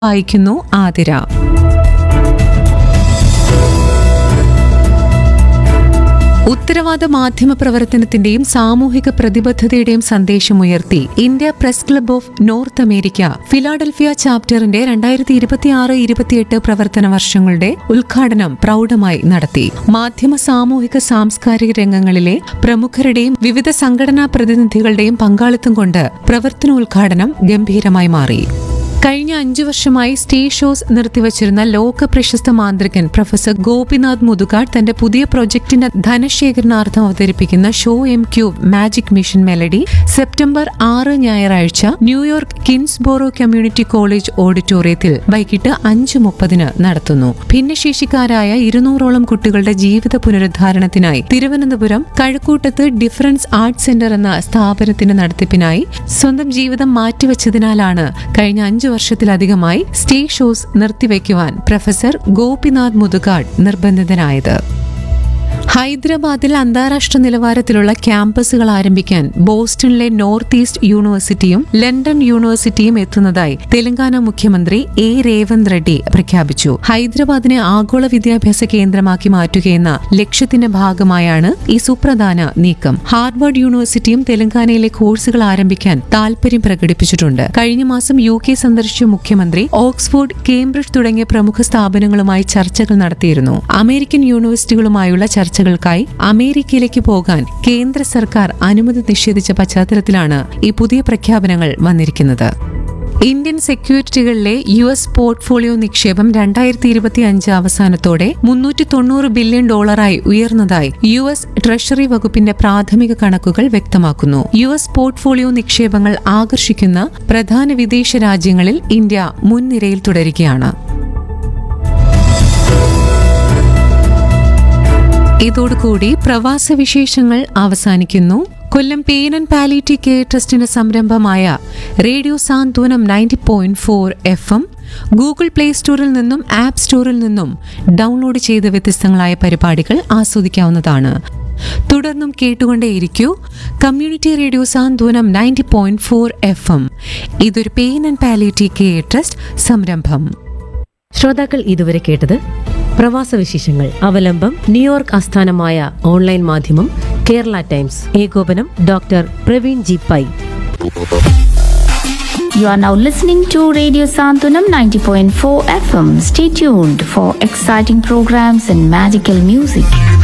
വായിക്കുന്നു ആതിര ഉത്തരവാദ മാധ്യമ പ്രവർത്തനത്തിന്റെയും സാമൂഹിക പ്രതിബദ്ധതയുടെയും സന്ദേശമുയർത്തി India press club of North America Philadelphia ചാപ്റ്ററിന്റെ രണ്ടായിരത്തി ഇരുപത്തിയാറ് ഇരുപത്തിയെട്ട് പ്രവർത്തന വർഷങ്ങളുടെ ഉദ്ഘാടനം പ്രൗഢമായി നടത്തി മാധ്യമ സാമൂഹിക സാംസ്കാരിക രംഗങ്ങളിലെ പ്രമുഖരുടെയും വിവിധ സംഘടനാ പ്രതിനിധികളുടെയും പങ്കാളിത്തം കൊണ്ട് പ്രവർത്തനോദ്ഘാടനം ഗംഭീരമായി മാറി കഴിഞ്ഞ അഞ്ചു വർഷമായി സ്റ്റേജ് ഷോസ് നിർത്തിവച്ചിരുന്ന ലോക പ്രശസ്ത മാന്ത്രികൻ പ്രൊഫസർ ഗോപിനാഥ് മുതുകാട് തന്റെ പുതിയ പ്രൊജക്ടിന്റെ ധനശേഖരണാർത്ഥം അവതരിപ്പിക്കുന്ന show M cube magic mission melody September ആറ് ഞായറാഴ്ച ന്യൂയോർക്ക് കിൻസ്ബോറോ കമ്മ്യൂണിറ്റി കോളേജ് ഓഡിറ്റോറിയത്തിൽ വൈകിട്ട് അഞ്ച് മുപ്പതിന് നടത്തുന്നു ഭിന്നശേഷിക്കാരായ ഇരുന്നൂറോളം കുട്ടികളുടെ ജീവിത പുനരുദ്ധാരണത്തിനായി തിരുവനന്തപുരം കഴക്കൂട്ടത്ത് ഡിഫറൻസ് ആർട്ട് സെന്റർ എന്ന സ്ഥാപനത്തിന്റെ നടത്തിപ്പിനായി സ്വന്തം ജീവിതം മാറ്റിവെച്ചതിനാലാണ് കഴിഞ്ഞ അഞ്ചു വർഷത്തിലധികമായി സ്റ്റേജ് ഷോസ് നിർത്തിവെക്കുവാൻ പ്രൊഫസർ ഗോപിനാഥ് മുതുകാട് നിർബന്ധിതനായത് ഹൈദരാബാദിൽ അന്താരാഷ്ട്ര നിലവാരത്തിലുള്ള ക്യാമ്പസുകൾ ആരംഭിക്കാൻ ബോസ്റ്റണിലെ നോർത്ത് ഈസ്റ്റ് യൂണിവേഴ്സിറ്റിയും ലണ്ടൻ യൂണിവേഴ്സിറ്റിയും എത്തുന്നതായി തെലങ്കാന മുഖ്യമന്ത്രി എ രേവന്ത് റെഡ്ഡി പ്രഖ്യാപിച്ചു ഹൈദരാബാദിനെ ആഗോള വിദ്യാഭ്യാസ കേന്ദ്രമാക്കി മാറ്റുകയെന്ന ലക്ഷ്യത്തിന്റെ ഭാഗമായാണ് ഈ സുപ്രധാന നീക്കം ഹാർവാർഡ് യൂണിവേഴ്സിറ്റിയും തെലങ്കാനയിലെ കോഴ്സുകൾ ആരംഭിക്കാൻ താൽപര്യം പ്രകടിപ്പിച്ചിട്ടുണ്ട് കഴിഞ്ഞ മാസം യു കെ സന്ദർശിച്ച മുഖ്യമന്ത്രി ഓക്സ്ഫോർഡ് കേംബ്രിഡ്ജ് തുടങ്ങിയ പ്രമുഖ സ്ഥാപനങ്ങളുമായി ചർച്ചകൾ നടത്തിയിരുന്നു അമേരിക്കൻ യൂണിവേഴ്സിറ്റികളുമായുള്ള ചർച്ചകൾക്കായി അമേരിക്കയിലേക്ക് പോകാൻ കേന്ദ്ര സർക്കാർ അനുമതി നിഷേധിച്ച പശ്ചാത്തലത്തിലാണ് ഈ പുതിയ പ്രഖ്യാപനങ്ങൾ വന്നിരിക്കുന്നത് ഇന്ത്യൻ സെക്യൂരിറ്റികളിലെ യു എസ് പോർട്ട്ഫോളിയോ നിക്ഷേപം രണ്ടായിരത്തി ഇരുപത്തി അഞ്ച് അവസാനത്തോടെ മുന്നൂറ്റി തൊണ്ണൂറ് ബില്യൺ ഡോളറായി ഉയർന്നതായി യു എസ് ട്രഷറി വകുപ്പിന്റെ പ്രാഥമിക കണക്കുകൾ വ്യക്തമാക്കുന്നു യു എസ് പോർട്ട്ഫോളിയോ നിക്ഷേപങ്ങൾ ആകർഷിക്കുന്ന പ്രധാന വിദേശ രാജ്യങ്ങളിൽ ഇന്ത്യ മുൻനിരയിൽ തുടരുകയാണ് ഇതോടുകൂടി പ്രവാസ വിശേഷങ്ങൾ അവസാനിക്കുന്നു Kollam pain and palliative care ട്രസ്റ്റിന്റെ സംരംഭമായ radio Santhwanam ninety point four F M Google play സ്റ്റോറിൽ നിന്നും ആപ്പ് സ്റ്റോറിൽ നിന്നും ഡൗൺലോഡ് ചെയ്ത വ്യത്യസ്തങ്ങളായ പരിപാടികൾ ആസ്വദിക്കാവുന്നതാണ് തുടർന്നും കേട്ടുകൊണ്ടേയിരിക്കൂ community radio Santhwanam ninety point four F M ഇതൊരു pain and palliative care trust സംരംഭം ശ്രോതാക്കൾ ഇതുവരെ കേട്ടത് പ്രവാസ വിശേഷങ്ങൾ അവലംബം ന്യൂയോർക്ക് ആസ്ഥാനമായ ഓൺലൈൻ മാധ്യമം കേരള ടൈംസ് ഏകോപനം doctor Praveen G Pai You are now listening to Radio Santunam 90.4 FM. Stay tuned for exciting programs and magical music.